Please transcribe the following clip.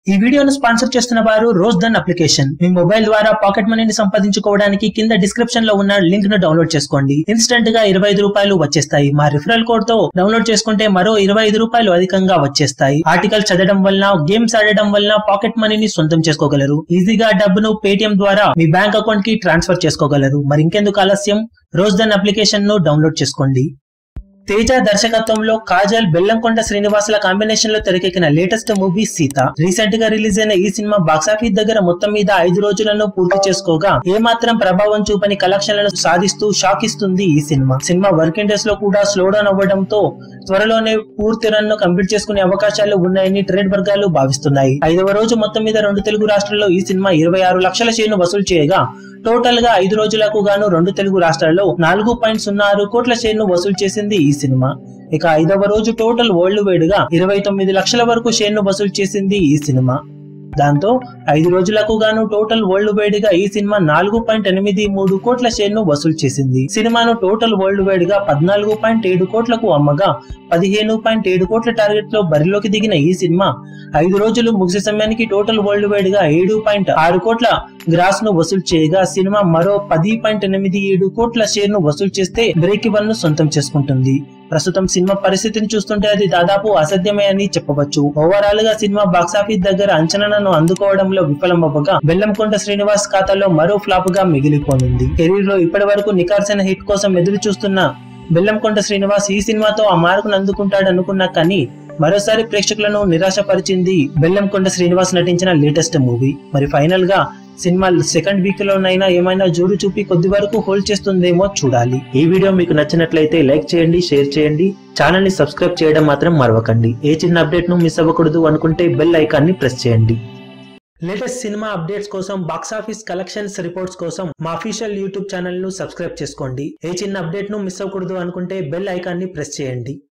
ఈ వీడియోను స్పాన్సర్ చేస్తున్న వారు రోజ్ దన్ అప్లికేషన్ మీ మొబైల్ ద్వారా పాకెట్ మనీని సంపాదించుకోవడానికి కింద డిస్క్రిప్షన్ లో ఉన్న లింక్ ను డౌన్లోడ్ చేసుకోండి ఇన్స్టెంట్ గా ఇరవై ఐదు రూపాయలు వచ్చేస్తాయి మా రిఫరల్ కోడ్ తో డౌన్లోడ్ చేసుకుంటే మరో ఇరవై ఐదు రూపాయలు అధికంగా వచ్చేస్తాయి ఆర్టికల్ చదవడం వలన గేమ్స్ ఆడడం వలన పాకెట్ మనీని సొంతం చేసుకోగలరు ఈజీగా డబ్బును పేటిఎం ద్వారా మీ బ్యాంక్ అకౌంట్ కి ట్రాన్స్ఫర్ చేసుకోగలరు మరి ఇంకెందుకు ఆలస్యం రోజ్ దన్ అప్లికేషన్ ను డౌన్లోడ్ చేసుకోండి తేజ దర్శకత్వంలో కాజల్ బెల్లంకొండ శ్రీనివాసుల కాంబినేషన్ లో తెరకెక్కిన లేటెస్ట్ మూవీ సీత రీసెంట్ గా రిలీజ్ అయిన ఈ సినిమా బాక్సాఫీస్ దగ్గర మొత్తం మీద ఐదు రోజులను పూర్తి చేసుకోగా ఏమాత్రం ప్రభావం చూపని కలెక్షన్లను సాధిస్తూ షాక్ ఇస్తుంది ఈ సినిమా సినిమా వర్కింగ్ డేస్ లో కూడా స్లో డౌన్ అవ్వడంతో త్వరలోనే పూర్తి రన్ ను కంప్లీట్ చేసుకునే అవకాశాలు ఉన్నాయని ట్రేడ్ వర్గాలు భావిస్తున్నాయి ఐదవ రోజు మొత్తం మీద రెండు తెలుగు రాష్ట్రాల్లో ఈ సినిమా ఇరవై ఆరు లక్షల షేర్ను వసూలు చేయగా టోటల్ గా ఐదు రోజులకు గాను రెండు తెలుగు రాష్ట్రాల్లో నాలుగు పాయింట్ సున్నా ఆరు కోట్ల షేర్ను వసూలు చేసింది ఈ సినిమా ఇక ఐదవ రోజు టోటల్ వరల్డ్ వైడ్ గా ఇరవై తొమ్మిది లక్షల వరకు షేర్ను వసూలు చేసింది ఈ సినిమా దాంతో ఐదు రోజులకు గాను టోటల్ వరల్డ్ వైడ్ గా ఈ సినిమా నాలుగు పాయింట్ ఎనిమిది మూడు కోట్ల షేర్ను వసూలు చేసింది సినిమాను టోటల్ వరల్డ్ వైడ్ గా పద్నాలుగు పాయింట్ ఏడు కోట్లకు అమ్మగా పదిహేను పాయింట్ ఏడు కోట్ల టార్గెట్ లో బరిలోకి దిగిన ఈ సినిమా ఐదు రోజులు ముగిసే సమయానికి టోటల్ వరల్డ్ వైడ్ గా ఏడు పాయింట్ ఆరు కోట్ల గ్రాస్ ను వసూలు చేయగా సినిమా మరో పది పాయింట్ ఎనిమిది ఏడు కోట్ల షేర్ ను వసూలు చేస్తే బ్రేక్ ఇవన్ ను సొంతం చేసుకుంటుంది ప్రస్తుతం సినిమా పరిస్థితిని చూస్తుంటే అది దాదాపు అసాధ్యమే అని చెప్పవచ్చు ఓవరాల్ గా సినిమా బాక్సాఫీస్ దగ్గర అంచనాలను అందుకోవడంలో విఫలమవ్వగా బెల్లంకొండ శ్రీనివాస్ ఖాతాలో మరో ఫ్లాప్ గా మిగిలిపోనుంది కెరీర్ లో ఇప్పటి వరకు నికార్సైన హిట్ కోసం ఎదురు చూస్తున్న బెల్లంకొండ శ్రీనివాస్ ఈ సినిమాతో ఆ మార్కును అందుకుంటాడు అనుకున్నా కానీ మరోసారి ప్రేక్షకులను నిరాశపరిచింది బెల్లంకొండ శ్రీనివాస్ నటించిన లేటెస్ట్ మూవీ మరి ఫైనల్ గా సినిమా సెకండ్ వీక్ లోనైనా ఏమైనా జోరు చూపి కొద్ది వరకు హోల్డ్ చేస్తుందేమో చూడాలి ఈ వీడియో మీకు నచ్చినట్లయితే లైక్ చేయండి షేర్ చేయండి ఛానల్ ని సబ్స్క్రైబ్ చేయడం మాత్రం మరవకండి ఏ చిన్న అప్డేట్ ను మిస్ అవ్వకూడదు అనుకుంటే బెల్ ఐకాన్ ని ప్రెస్ చేయండి లేటెస్ట్ సినిమా అప్డేట్స్ కోసం బాక్సాఫీస్ కలెక్షన్స్ రిపోర్ట్స్ కోసం మా అఫీషియల్ యూట్యూబ్ ఛానల్ ను సబ్స్క్రైబ్ చేసుకోండి ఏ చిన్న అప్డేట్ ను మిస్ అవ్వకూడదు అనుకుంటే బెల్ ఐకాన్ ని ప్రెస్ చేయండి